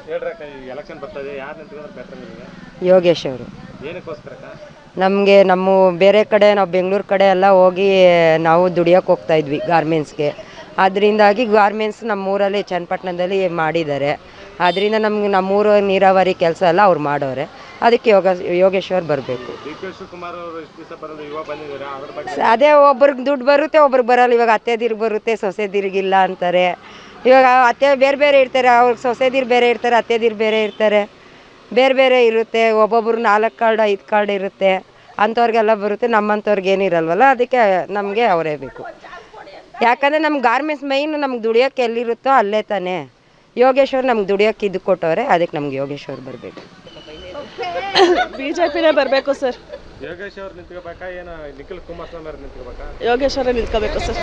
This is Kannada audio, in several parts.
ಹೇಳ್ರಕ್ಕ ಈ ಎಲೆಕ್ಷನ್ ಬರ್ತದೆ ಯಾರು ನಿಂತ್ಕೊಂಡ್ರೆ ಬೆಟರ್ ನಿಮಗೆ ಯೋಗೇಶ್ ಅವರು ಏನಕ್ಕೋಸ್ಕರಕ್ಕ ನಮಗೆ ನಮ್ಮ ಬೇರೆ ಕಡೆ ನಾವು ಬೆಂಗಳೂರು ಕಡೆ ಎಲ್ಲ ಹೋಗಿ ನಾವು ದುಡಿಯೋಕೆ ಹೋಗ್ತಾ ಇದ್ವಿ ಗಾರ್ಮೆಂಟ್ಸ್ಗೆ ಅದರಿಂದಾಗಿ ಗಾರ್ಮೆಂಟ್ಸ್ ನಮ್ಮೂರಲ್ಲಿ ಚನ್ನಪಟ್ಟಣದಲ್ಲಿ ಮಾಡಿದ್ದಾರೆ ಅದರಿಂದ ನಮ್ಗೆ ನಮ್ಮೂರು ನೀರಾವರಿ ಕೆಲಸ ಎಲ್ಲ ಅವ್ರು ಮಾಡೋರೆ ಅದಕ್ಕೆ ಯೋಗ ಯೋಗೇಶ್ವರ್ ಬರಬೇಕು ಡಿ ಕೆ ಶಿವಕುಮಾರ್ ಅವರು ಇಷ್ಟು ದಿವಸ ಬರಲ್ಲ ಇವಾಗ ಬಂದಿದ್ದಾರೆ ಅದ್ರ ಬಗ್ಗೆ ಅದೇ ಒಬ್ರಿಗೆ ದುಡ್ಡು ಬರುತ್ತೆ ಒಬ್ರಿಗೆ ಬರಲ್ಲ ಇವಾಗ ಅತ್ತೆದಿರ್ಗೆ ಬರುತ್ತೆ ಸೊಸೆದಿರ್ಗಿಲ್ಲ ಅಂತಾರೆ ಇವಾಗ ಅತ್ತೆ ಬೇರೆ ಬೇರೆ ಇರ್ತಾರೆ ಅವ್ರಿಗೆ ಸೊಸೆದಿರು ಬೇರೆ ಇರ್ತಾರೆ ಅತ್ತೆದಿರು ಬೇರೆ ಇರ್ತಾರೆ ಬೇರೆ ಬೇರೆ ಇರುತ್ತೆ ಒಬ್ಬೊಬ್ರು ನಾಲ್ಕು ಕಾರ್ಡ್ ಐದು ಕಾರ್ಡ್ ಇರುತ್ತೆ ಅಂಥವ್ರಿಗೆಲ್ಲ ಬರುತ್ತೆ ನಮ್ಮಂಥವ್ರಿಗೆ ಏನಿರಲ್ವಲ್ಲ ಅದಕ್ಕೆ ನಮಗೆ ಅವರೇ ಬೇಕು ಯಾಕಂದರೆ ನಮ್ಗೆ ಗಾರ್ಮೆಂಟ್ಸ್ ಮೈನ್ ನಮ್ಗೆ ದುಡಿಯೋಕ್ಕೆ ಎಲ್ಲಿರುತ್ತೋ ಅಲ್ಲೇ ತಾನೇ ಯೋಗೇಶ್ವರ್ ನಮ್ಗೆ ದುಡಿಯೋಕ್ಕೆ ಇದು ಕೊಟ್ಟವ್ರೆ ಅದಕ್ಕೆ ನಮ್ಗೆ ಯೋಗೇಶ್ವರ್ ಬರಬೇಕು ಬಿ ಜೆ ಪಿನೇ ಬರಬೇಕು ಸರ್ ಯೋಗೇಶ್ ಅವ್ರು ನಿಂತ್ಕೋಬೇಕಾ ಏನು ನಿಖಿಲ್ ಕುಮಾರಸ್ವಾಮಿ ಅವ್ರು ನಿಂತ್ಕೋಬೇಕಾ ಯೋಗೇಶ್ವರ ನಿಂತ್ಕೋಬೇಕು ಸರ್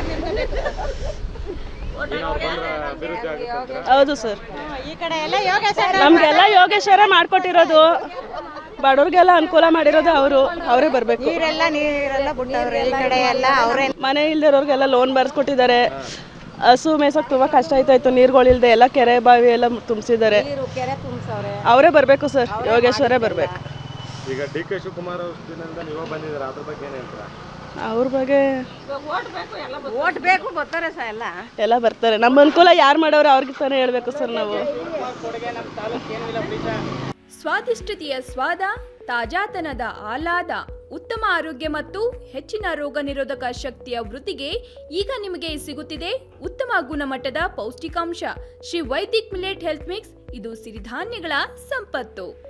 ಏನು ಅವ್ರು ಬಂದ್ರೆ ಅಭಿವೃದ್ಧಿ ಆಗುತ್ತೆ ಅಂತೀರಾ? ಹೌದು ಸರ್ ನಮಗೆಲ್ಲ ಯೋಗೇಶ್ವರ ಮಾಡಿಕೊಟ್ಟಿರೋದು ಬಡವ್ರಿಗೆಲ್ಲ ಅನುಕೂಲ ಮಾಡಿರೋದು ಅವರು ಅವರೇ ಬರಬೇಕು ನೀರೆಲ್ಲ ನೀರೆಲ್ಲ ಬಿಟ್ಟವ್ರೆ ಈ ಕಡೆ ಎಲ್ಲ ಅವರೇ ಮನೆ ಇಲ್ದಿರೋರ್ಗೆಲ್ಲ ಲೋನ್ ಬರ್ಸ್ಕೊಟ್ಟಿದ್ದಾರೆ ಹಸು ಮೇಯ್ಸೋಕೆ ತುಂಬ ಕಷ್ಟ ಆಯ್ತಾಯ್ತು ನೀರುಗಳಿಲ್ದೆ ಎಲ್ಲ ಕೆರೆ ಬಾವಿ ಎಲ್ಲ ತುಂಬಿಸಿದ್ದಾರೆ ಅವರೇ ಬರಬೇಕು ಸರ್ ಯೋಗೇಶ್ವರೇ ಬರಬೇಕು ಈಗ ಡಿ ಕೆ ಶಿವಕುಮಾರ್ ಅವ್ರ ದಿನದಿಂದ ಇವಾಗ ಬಂದಿದ್ದಾರೆ ಅದ್ರ ಬಗ್ಗೆ ಏನು ಹೇಳ್ತೀರಾ ಅವ್ರ ಬಗ್ಗೆ ಓಟ್ ಬೇಕು ಬರ್ತಾರೆ ಸಹ ಎಲ್ಲ ಎಲ್ಲ ಬರ್ತಾರೆ ನಮ್ಮ ಅನುಕೂಲ ಯಾರು ಮಾಡೋರು ಅವ್ರಿಗೆ ತಾನೇ ಹೇಳ್ಬೇಕು ಸರ್ ನಾವು ಸ್ವಾದಿಷ್ಟತೆಯ ಸ್ವಾದ ತಾಜಾತನದ ಆಹ್ಲಾದ ಉತ್ತಮ ಆರೋಗ್ಯ ಮತ್ತು ಹೆಚ್ಚಿನ ರೋಗ ನಿರೋಧಕ ಶಕ್ತಿಯ ವೃದ್ಧಿಗೆ ಈಗ ನಿಮಗೆ ಸಿಗುತ್ತಿದೆ ಉತ್ತಮ ಗುಣಮಟ್ಟದ ಪೌಷ್ಟಿಕಾಂಶ Shri Vedic millet health mix ಇದು ಸಿರಿಧಾನ್ಯಗಳ ಸಂಪತ್ತು